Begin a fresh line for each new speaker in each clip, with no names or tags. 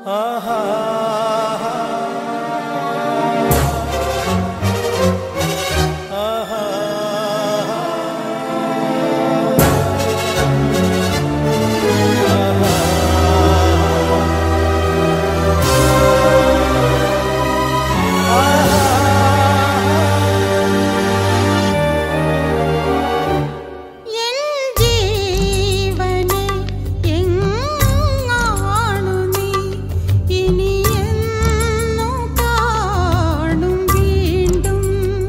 N ജീവനെ എങ്ങാണു നീ ഇനി എന്നു കാണും വീണ്ടും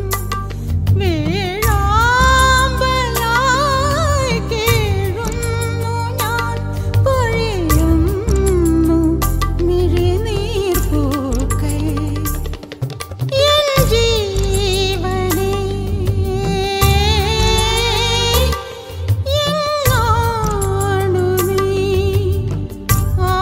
വേഴാമ്പലായി കേഴുന്നു ഞാൻ പൊഴിയുന്നു മിഴിനീർ പൂക്കൾ എൻ ജീവനെ എങ്ങാണു നീ ആ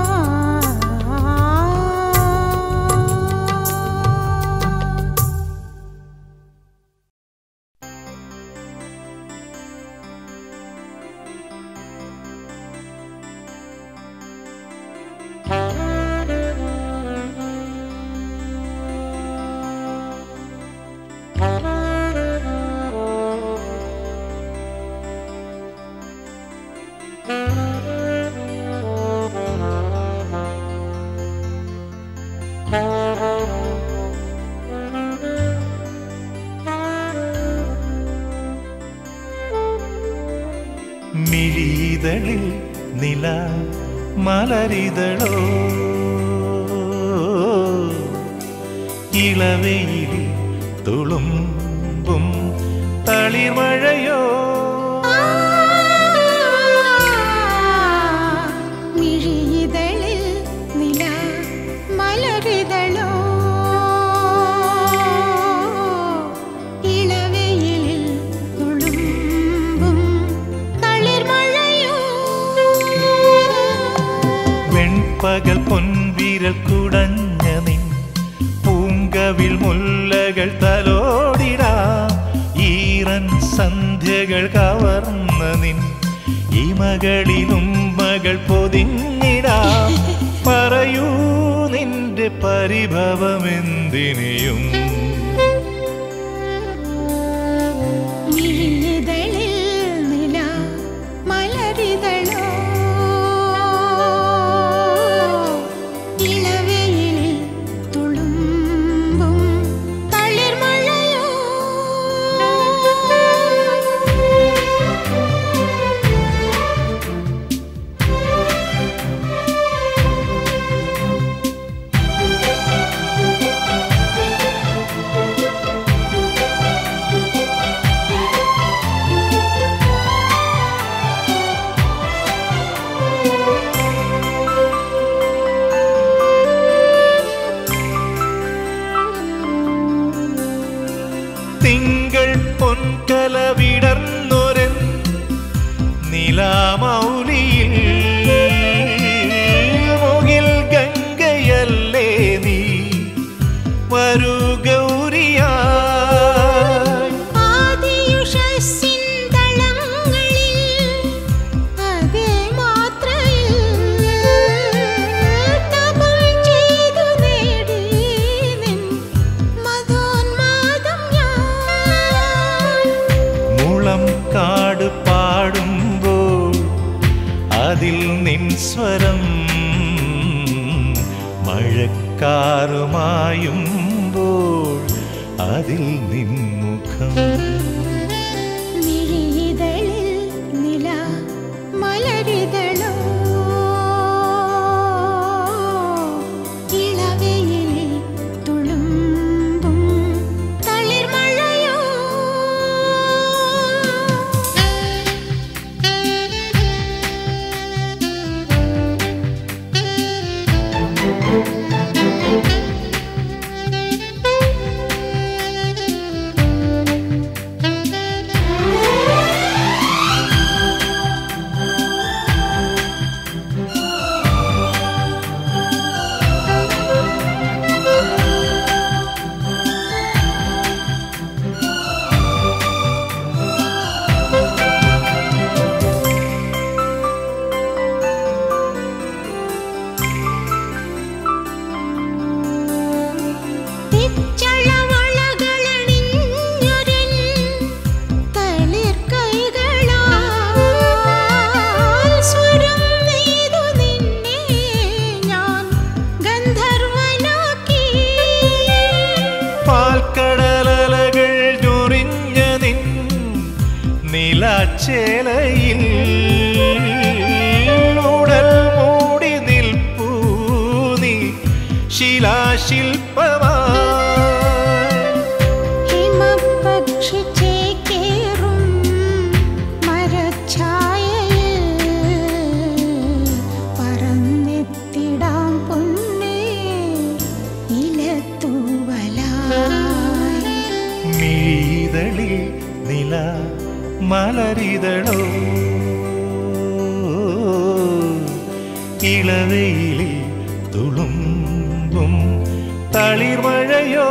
മിഴിതളിൽ നില മലരിതളോ ഇളവയിൽ തുളുമ്പും തളിമഴയോ
മിഴിയിതളിൽ നില മലരിതളോ ഇളവെയിലിൽ തുളുമ്പും തളിർമഴയോ
വെൺപകൽ പൊൻവിരൽ കുടഞ്ഞ നിൻ പൂങ്കവിൽ മുല്ലകൾ തലോടിടാം ഈറൻ സന്ധ്യകൾ കവർന്ന നിൻ ഇമകളിലും മകൾ പൊതിഞ്ഞിടാം പറയൂ നിന്റെ പരിഭവമെന്തിനെയും
മിഴിയിതളിൽ നില മലരിതളോ ഇളവെയിലിൽ തുളുമ്പും തളിർമഴയോ
തിങ്കൾ പൊൻകല വിടർന്നൊരൻ നിലാമൗലിയിൽ മുകിൽ ഗംഗയല്ലേ നീ വരൂ ഗൗരിയായി
ആദിയുഷസ്സിൻ തളങ്ങളിൽ അതേ മാത്രയിൽ തപം ചെയ്തു നേടി നിൻ മധോന്മാദം ഞാൻ
മുളം കാട് പാടുമ്പോൾ അതിൽ നിൻ സ്വരം മഴക്കാറുമായുമ്പോൾ അതിൽ നിൻ മുഖം
മിഴിയിതളിൽ നില മലരിതളോ ഇളവെയിലിൽ തുളുമ്പും തളിർമഴയോ
പാൽക്കടലകൾ ഞൊറിഞ്ഞ നിൻ നിലാച്ചേലയിൽ ഉടൽ മൂടി നിൽപ്പൂ നീ ശിലാശില്പമായി
ഹിമപക്ഷി ചേക്കേറും മരഛായയിൽ പറന്നെത്തിടാം പൊന്നേ ഇലത്തൂവലായി
മീതളിൽ നില മലരിതളോ ഇളവയിലിൽ തുളുമ്പും തളിർമഴയോ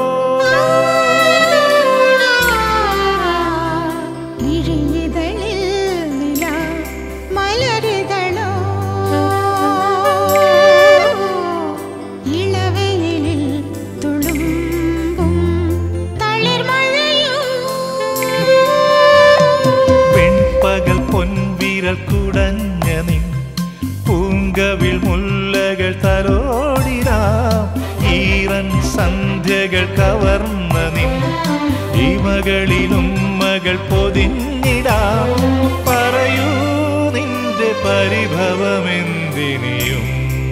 മിഴിയിതളിൽ നില മലരിതളോ ഇളവെയിലിൽ തുളുമ്പും തളിർമഴയോ
പെൺപകൽ പൊൻവിരൽ കുടഞ്ഞ നിൻ പൂങ്കവിൾ മുല്ലകൾ തലോടിനാം ഈറൻ സന്ധ്യകൾ കവർന്ന നിൻ ഇമകളിലും മകൾ പൊതിഞ്ഞിടാം പറയൂ നിന്റെ പരിഭവമെന്തിനിയും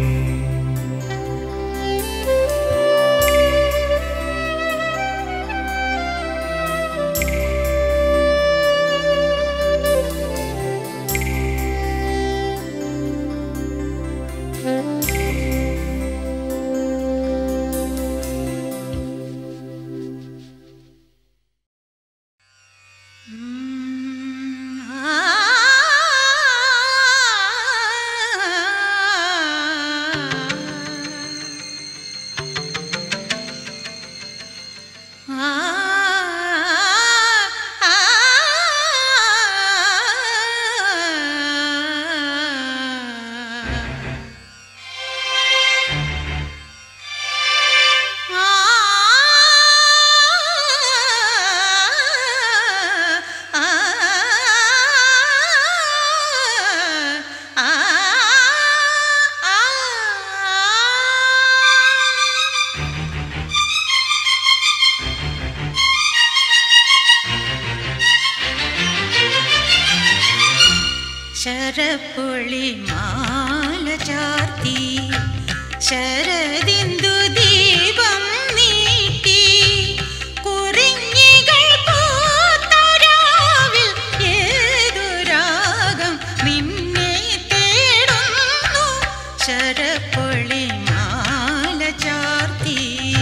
ശരപ്പൊളി മാല ചാർത്തി ശരദിന്ദു ദീപം നീട്ടി കുറിഞ്ഞികൾ പൂത്തരാവിൽ ഏതു രാഗം നിന്നെ തേടുന്നു ശരപ്പൊളി മാല ചാർത്തി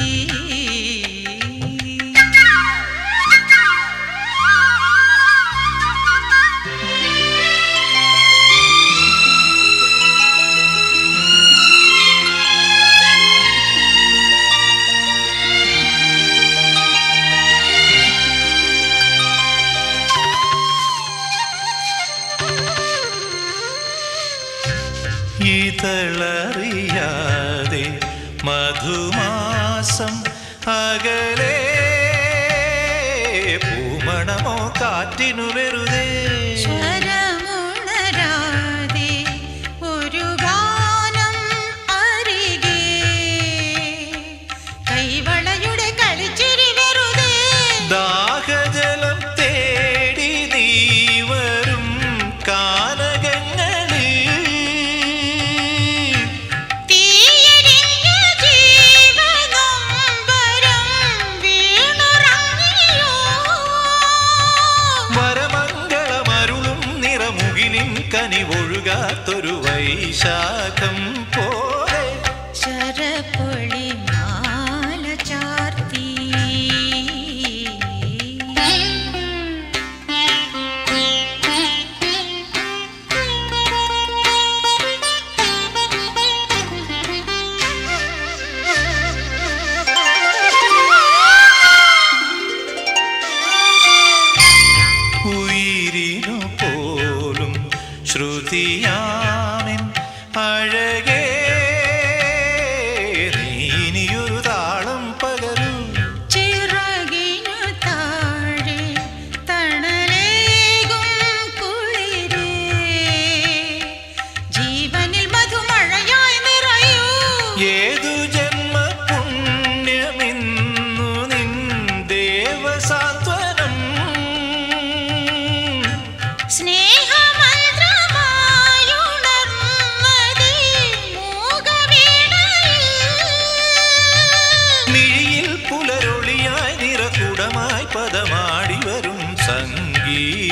ഇതളറിയാതെ മധുമാസം അകലെ പൂമണമോ കാറ്റിനു വെറുതെ
ശരമുണരാതെ ഒരു ഗാനം അരികെ കൈവളയുടെ കളിച്ചിരി വെറുതെ
ദാഹജലം തേടി നീ വരും കാനകങ്ങളിൽ
തീയരിഞ്ഞ ജീവനൊമ്പരം വീ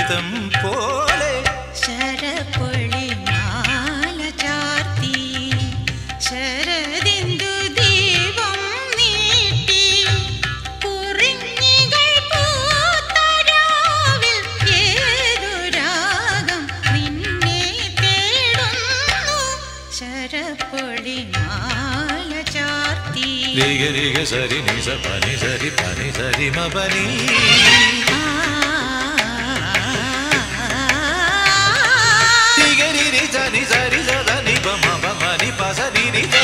നൃത്തം പോലെ
ശരപ്പൊളി മാല ചാർത്തി ശരദിന്ദു ദീപം നീട്ടി കുറിഞ്ഞികൾ പൂത്തരാവിൽ ഏതു രാഗം നിന്നെ തേടുന്നു ശരപ്പൊളി മാല ചാർത്തി
രിഗ രിഗ സരി നി സ പനി സരി പനി സരി മ പനി രിഗ രി രി സ നി സരി സ ധ നി പ മ പ മ നി പ സ നി രി സ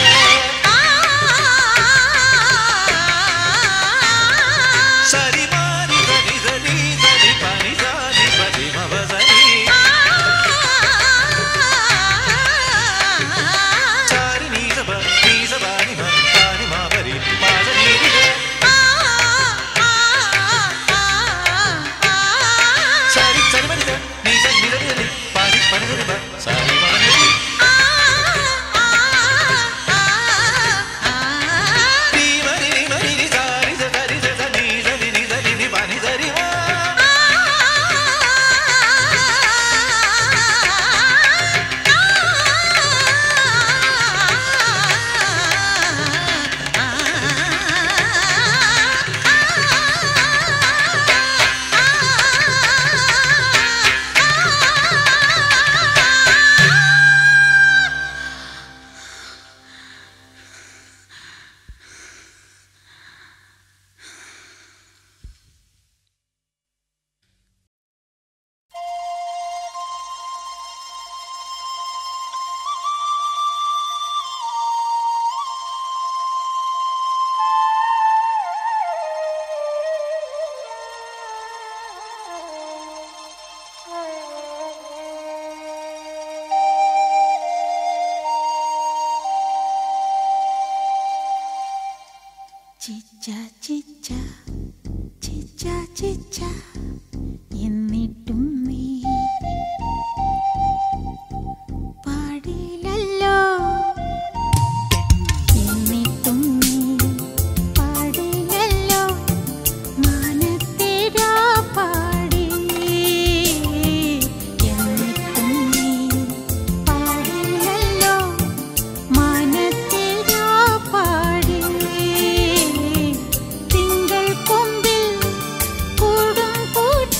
സരി മ നി സ നി സ നി സ നി പ നി സ നി പ നി മ പ സ നി സരി നി സ പ നി സ പ നി മ പ നി മ പ രി പ സ നി രി സ സരി സരി മ നി സ നി സ നി സ നി സ നി പ നി പ നി സ നി പ സരി മ നി രി രി മ രി രി മ രി രി സ രി സ സ രി സ സ നി സ നി നി സ നി നി പ നി സ രി മ
ചിച്ച ചിച്ച ചിച്ച ചിച്ച എന്നിട്ടും നീ പാടില്ലല്ലോ എന്നിട്ടും നീ പാടില്ലല്ലോ മാനത്തേരാ പാടി എന്നിട്ടും നീ പാടില്ലല്ലോ മാനത്തേരാ പാടി തിങ്കൾ കൊമ്പിൽ കൂടും കൂട്ടി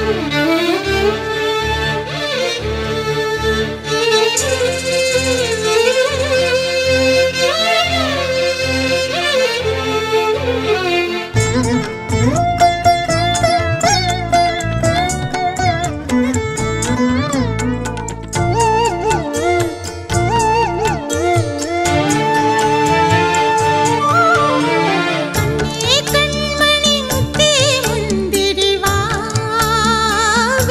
കണ്ണേ കൺമണി മുത്തേ മുന്തിരി വാവേ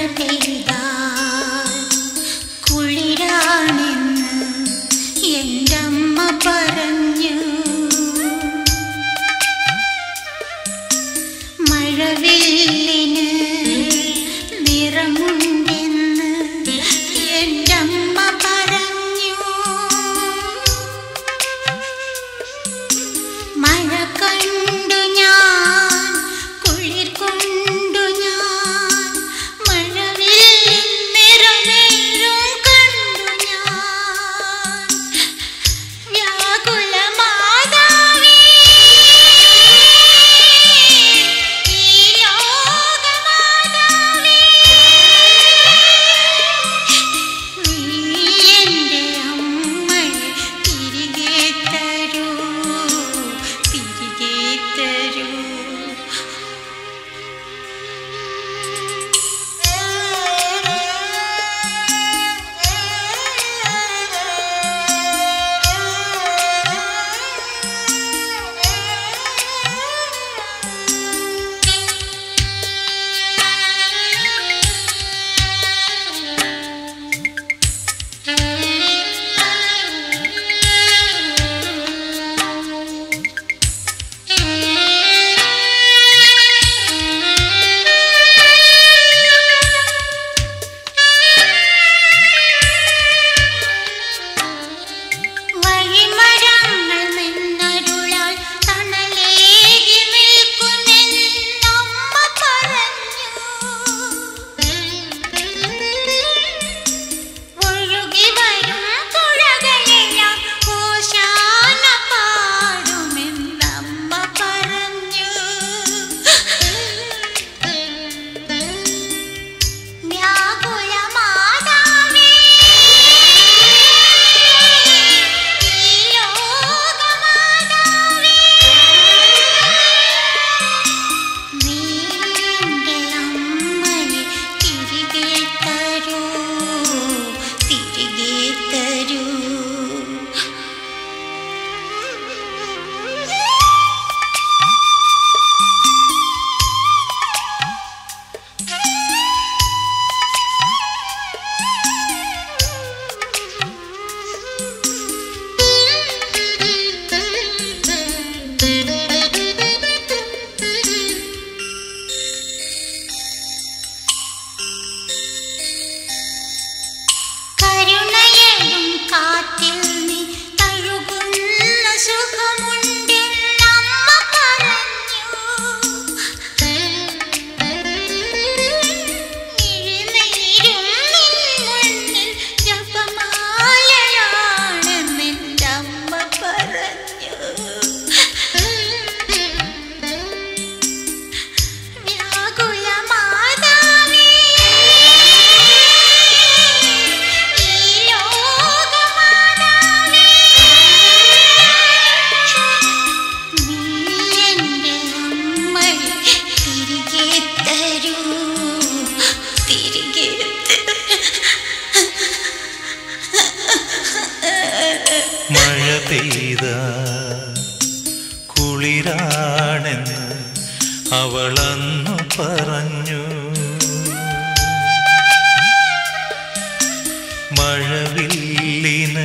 പെയ്താൽ കുളിരാണെന്ന് എന്റമ്മ പറഞ്ഞു മഴവില്ലിന് നിറമുണ്ടെന്ന് എന്റമ്മ പറഞ്ഞു മഴ കണ്ടു ഞാൻ കുളിർ കൊണ്ടു ഞാൻ മഴവില്ലിൻ നിറമേറും കണ്ടു ഞാൻ വ്യാകുല മാതാവേ ഈ ലോകമാതാവേ നീ എൻ്റെ അമ്മയെ തിരികെ തരൂ തിരികെ തരൂ വഴിമരങ്ങൾ നിന്നരുളാൽ തണലേകി നിൽക്കുമെന്നമ്മ പറഞ്ഞു ഒഴുകി വരും പുഴകളെല്ലാം ഓശാന പാടുമെന്നമ്മ പറഞ്ഞു വ്യാകുല മാതാവേ ഈ ലോകമാതാവേ നീ എൻ്റെ അമ്മയെ തിരികെ തരൂ തിരികെ തരൂ കരുണയെഴും കാറ്റിൽ നീ തഴുകുന്ന സുഖമുണ്ടെന്നമ്മ പറഞ്ഞു ഇഴുനീരും നിൻ മുന്നിൽ ജപമാലയാണെന്നെൻ്റെ അമ്മ പറഞ്ഞു വ്യാകുല മാതാവേ ഈ ലോകമാതാവേ നീ എൻ്റെ അമ്മയെ തിരികെ തരൂ തിരികെ
മഴ പെയ്ത കുളിരാണെന്ന് അവളന്നു പറഞ്ഞു മഴവില്ലിന്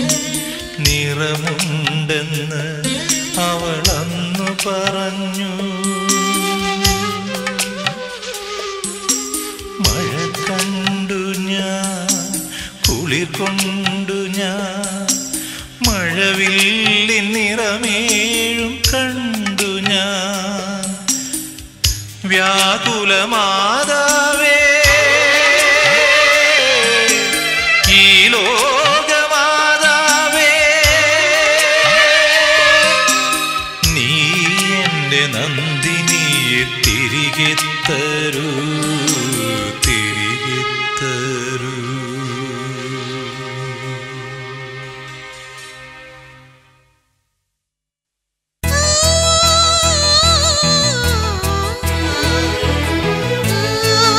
നിറമുണ്ടെന്ന് അവളന്നു പറഞ്ഞു മഴ കണ്ടു ഞാൻ കുളിർ കൊണ്ടു ഞാൻ മഴവില്ലിൻ നിറമേഴും കണ്ടു ഞാൻ വ്യാകുല മാതാവേ ഈ ലോകമാതാവേ നീ എൻ്റെ നന്ദിനിയെ തിരികെ തരൂ തിരികെ തരൂ
ആ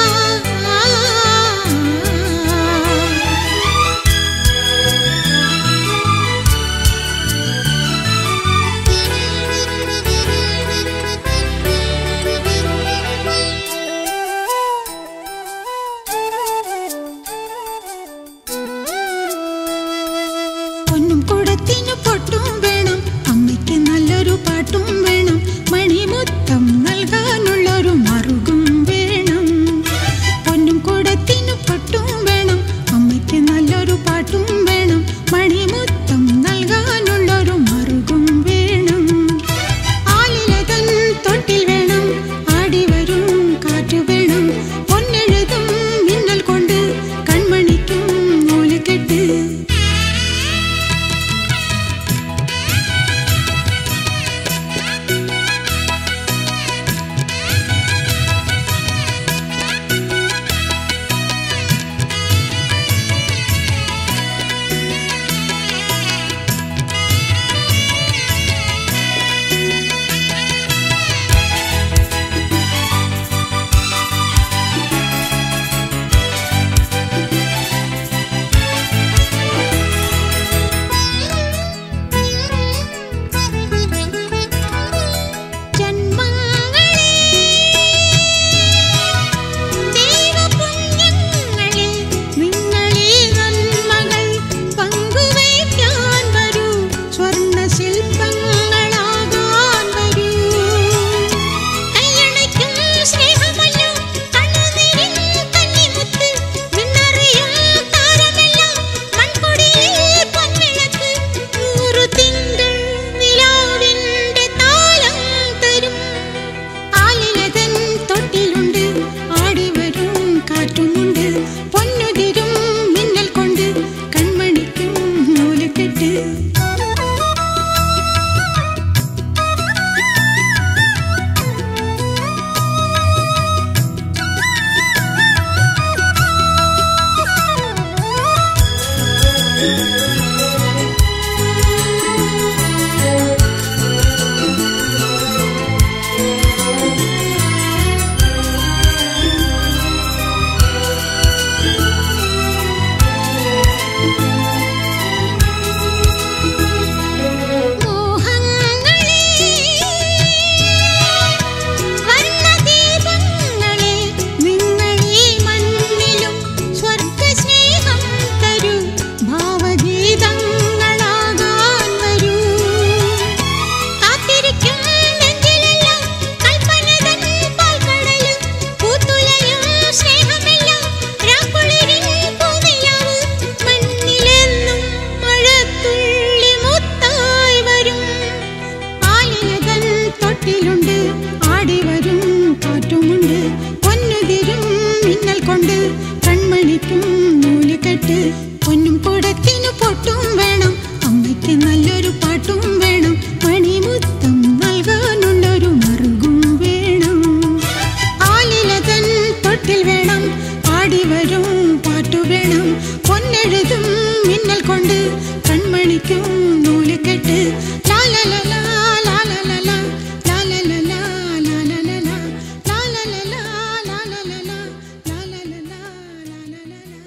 കൺമണിക്കും നൂലുകെട്ട് പൊന്നും കുടത്തിനു പൊട്ടും വേണം അമ്മയ്ക്ക് നല്ലൊരു പാട്ടും വേണം മണിമുത്തം നൽകാനുള്ളൊരു മറുകും വേണം ആലിലതൻ തൊട്ടിൽ വേണം പാടി വരും പാട്ടു വേണം പൊന്നെഴുതും മിന്നൽ കൊണ്ട് കൺമണിക്കും നൂലുകെട്ട് ലാലലലാ, ലാലലലാ, ലാലലലാ, ലാലലലാ, ലാലലലാ, ലാലലലാ, ലാലലലാ, ലാലലലാ.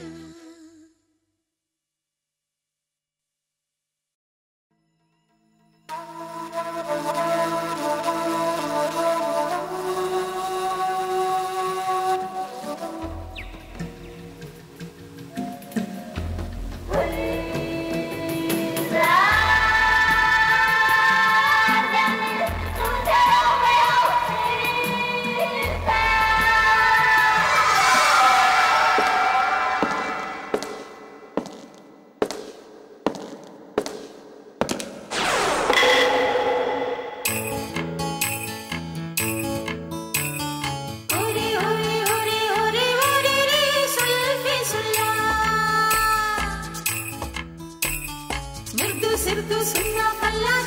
ഓരേ ഓരേ ഓരേ ഓരേ ഓരേ രേ സുൽഫി സുല്ലാ മൃദു സിർദു സുന്ന പല്ലാ